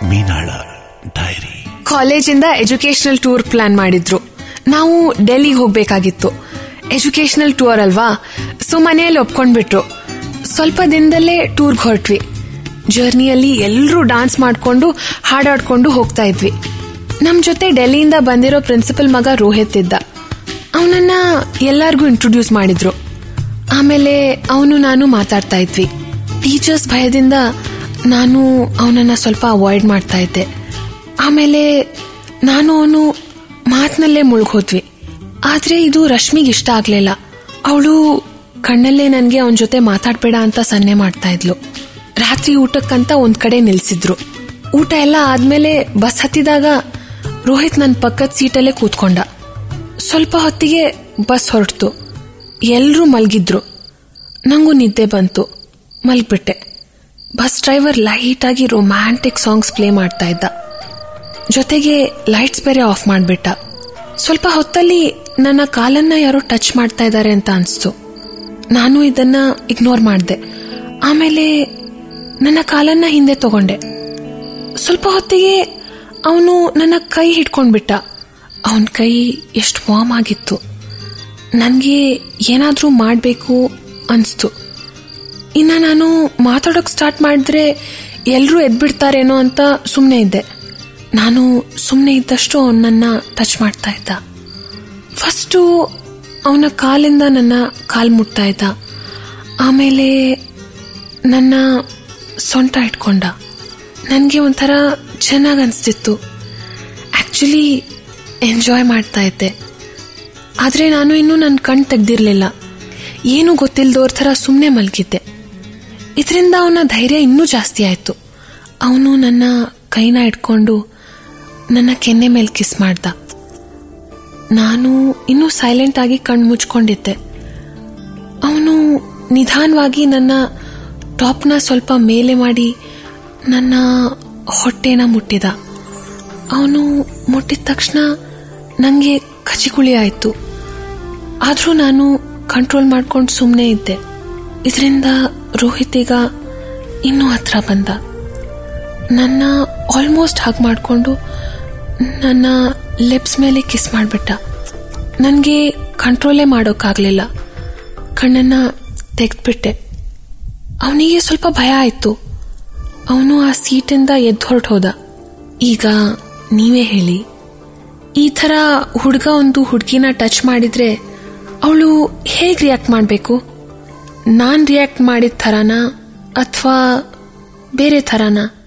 ಮೀನಾಳ diary ಕಾಲೇಜಿಂದ educational tour plan ಮಾಡಿದ್ರು ನಾವು ಡೆಲ್ಲಿಗೆ ಹೋಗ್ಬೇಕಾಗಿತ್ತು ಎಜುಕೇಶನಲ್ ಟೂರ್ ಅಲ್ವಾ ಸೊ ಮನೆಯಲ್ಲಿ ಒಪ್ಕೊಂಡ್ಬಿಟ್ರು ಸ್ವಲ್ಪ ದಿನದಲ್ಲೇ ಟೂರ್ಗೆ ಹೊರಟ್ವಿ ಜರ್ನಿಯಲ್ಲಿ ಎಲ್ಲರೂ ಡಾನ್ಸ್ ಮಾಡ್ಕೊಂಡು ಹಾಡಾಡ್ಕೊಂಡು ಹೋಗ್ತಾ ಇದ್ವಿ ನಮ್ ಜೊತೆ ಡೆಲ್ಲಿಯಿಂದ ಬಂದಿರೋ ಪ್ರಿನ್ಸಿಪಲ್ ಮಗ ರೋಹಿತ್ ಇದ್ದ ಅವನನ್ನ ಎಲ್ಲಾರ್ಗೂ ಇಂಟ್ರೊಡ್ಯೂಸ್ ಮಾಡಿದ್ರು ಆಮೇಲೆ ಅವನು ನಾನು ಮಾತಾಡ್ತಾ ಇದ್ವಿ ಟೀಚರ್ಸ್ ಭಯದಿಂದ ನಾನು ಅವನನ್ನ ಸ್ವಲ್ಪ ಅವಾಯ್ಡ್ ಮಾಡ್ತಾ ಇದ್ದೆ ಆಮೇಲೆ ನಾನು ಅವನು ಮಾತಿನಲ್ಲೇ ಮುಳುಗೋದ್ವಿ ಆದ್ರೆ ಇದು ರಶ್ಮಿಗೆ ಇಷ್ಟ ಆಗ್ಲಿಲ್ಲ ಅವಳು ಕಣ್ಣಲ್ಲೇ ನನ್ಗೆ ಅವನ ಜೊತೆ ಮಾತಾಡ್ಬೇಡ ಅಂತ ಸನ್ನೆ ಮಾಡ್ತಾ ಇದ್ಲು ರಾತ್ರಿ ಊಟಕ್ಕಂತ ಒಂದ್ ಕಡೆ ನಿಲ್ಸಿದ್ರು ಊಟ ಎಲ್ಲ ಆದ್ಮೇಲೆ ಬಸ್ ಹತ್ತಿದಾಗ ರೋಹಿತ್ ನನ್ನ ಪಕ್ಕದ ಸೀಟಲ್ಲೇ ಕೂತ್ಕೊಂಡ ಸ್ವಲ್ಪ ಹೊತ್ತಿಗೆ ಬಸ್ ಹೊರಡ್ತು ಎಲ್ರೂ ಮಲ್ಗಿದ್ರು ನಂಗೂ ನಿದ್ದೆ ಬಂತು ಮಲ್ಗ್ಬಿಟ್ಟೆ ಬಸ್ ಡ್ರೈವರ್ ಲೈಟ್ ಆಗಿ ರೊಮ್ಯಾಂಟಿಕ್ ಸಾಂಗ್ಸ್ ಪ್ಲೇ ಮಾಡ್ತಾ ಇದ್ದ ಜೊತೆಗೆ ಲೈಟ್ಸ್ ಬೇರೆ ಆಫ್ ಮಾಡ್ಬಿಟ್ಟ ಸ್ವಲ್ಪ ಹೊತ್ತಲ್ಲಿ ನನ್ನ ಕಾಲನ್ನ ಯಾರೋ ಟಚ್ ಮಾಡ್ತಾ ಇದ್ದಾರೆ ಅಂತ ಅನ್ಸ್ತು ನಾನು ಇದನ್ನ ಇಗ್ನೋರ್ ಮಾಡಿದೆ ಆಮೇಲೆ ನನ್ನ ಕಾಲನ್ನ ಹಿಂದೆ ತಗೊಂಡೆ ಸ್ವಲ್ಪ ಹೊತ್ತಿಗೆ ಅವನು ನನ್ನ ಕೈ ಹಿಡ್ಕೊಂಡ್ಬಿಟ್ಟ ಅವನ ಕೈ ಎಷ್ಟು ವಾಮ್ ಆಗಿತ್ತು ನನಗೆ ಏನಾದರೂ ಮಾಡಬೇಕು ಅನಿಸ್ತು ಇನ್ನು ನಾನು ಮಾತಾಡೋಕೆ ಸ್ಟಾರ್ಟ್ ಮಾಡಿದ್ರೆ ಎಲ್ಲರೂ ಎದ್ಬಿಡ್ತಾರೇನೋ ಅಂತ ಸುಮ್ಮನೆ ಇದ್ದೆ ನಾನು ಸುಮ್ಮನೆ ಇದ್ದಷ್ಟು ಅವನನ್ನ ಟಚ್ ಮಾಡ್ತಾ ಇದ್ದ ಫಸ್ಟು ಅವನ ಕಾಲಿಂದ ನನ್ನ ಕಾಲು ಮುಟ್ತಾ ಇದ್ದ ಆಮೇಲೆ ನನ್ನ ಸೊಂಟ ಇಟ್ಕೊಂಡ ನನಗೆ ಒಂಥರ ಚೆನ್ನಾಗಿ ಅನಿಸ್ತಿತ್ತು ಆ್ಯಕ್ಚುಲಿ ಎಂಜಾಯ್ ಮಾಡ್ತಾ ಇದ್ದೆ ಆದರೆ ನಾನು ಇನ್ನೂ ನನ್ನ ಕಣ್ ತೆಗ್ದಿರ್ಲಿಲ್ಲ ಏನೂ ಗೊತ್ತಿಲ್ಲದವ್ರ ಥರ ಸುಮ್ಮನೆ ಮಲಗಿದ್ದೆ ಇದರಿಂದ ಅವನ ಧೈರ್ಯ ಇನ್ನೂ ಜಾಸ್ತಿ ಆಯಿತು ಅವನು ನನ್ನ ಕೈನ ಇಟ್ಕೊಂಡು ನನ್ನ ಕೆನ್ನೆ ಮೇಲೆ ಕಿಸ್ ಮಾಡ್ದ ನಾನು ಇನ್ನೂ ಸೈಲೆಂಟ್ ಆಗಿ ಕಣ್ಣು ಮುಚ್ಕೊಂಡಿದ್ದೆ ಅವನು ನಿಧಾನವಾಗಿ ನನ್ನ ಟಾಪ್ನ ಸ್ವಲ್ಪ ಮೇಲೆ ಮಾಡಿ ನನ್ನ ಹೊಟ್ಟೆನ ಮುಟ್ಟಿದ ಅವನು ಮುಟ್ಟಿದ ತಕ್ಷಣ ನನಗೆ ಕಚಿಕುಳಿ ಆಯಿತು ಆದರೂ ನಾನು ಕಂಟ್ರೋಲ್ ಮಾಡ್ಕೊಂಡು ಸುಮ್ಮನೆ ಇದ್ದೆ ಇದರಿಂದ ರೋಹಿತ್ ಈಗ ಇನ್ನೂ ಹತ್ರ ಬಂದ ನನ್ನ ಆಲ್ಮೋಸ್ಟ್ ಹಗ್ ಮಾಡಿಕೊಂಡು ನನ್ನ ಲಿಪ್ಸ್ ಮೇಲೆ ಕಿಸ್ ಮಾಡಿಬಿಟ್ಟ ನನಗೆ ಕಂಟ್ರೋಲೇ ಮಾಡೋಕ್ಕಾಗಲಿಲ್ಲ ಕಣ್ಣನ್ನು ತೆಗೆದ್ಬಿಟ್ಟೆ ಅವನಿಗೆ ಸ್ವಲ್ಪ ಭಯ ಆಯಿತು ಅವನು ಆ ಸೀಟಿಂದ ಎದ್ದು ಹೊರಟು ಹೋದ ಈಗ ನೀವೇ ಹೇಳಿ ಈ ಥರ ಹುಡುಗ ಒಂದು ಹುಡುಗಿನ ಟಚ್ ಮಾಡಿದ್ರೆ ಅವಳು ಹೇಗೆ ರಿಯಾಕ್ಟ್ ಮಾಡಬೇಕು ನಾನು ರಿಯಾಕ್ಟ್ ಮಾಡಿದ ಥರನಾ ಅಥವಾ ಬೇರೆ ಥರನಾ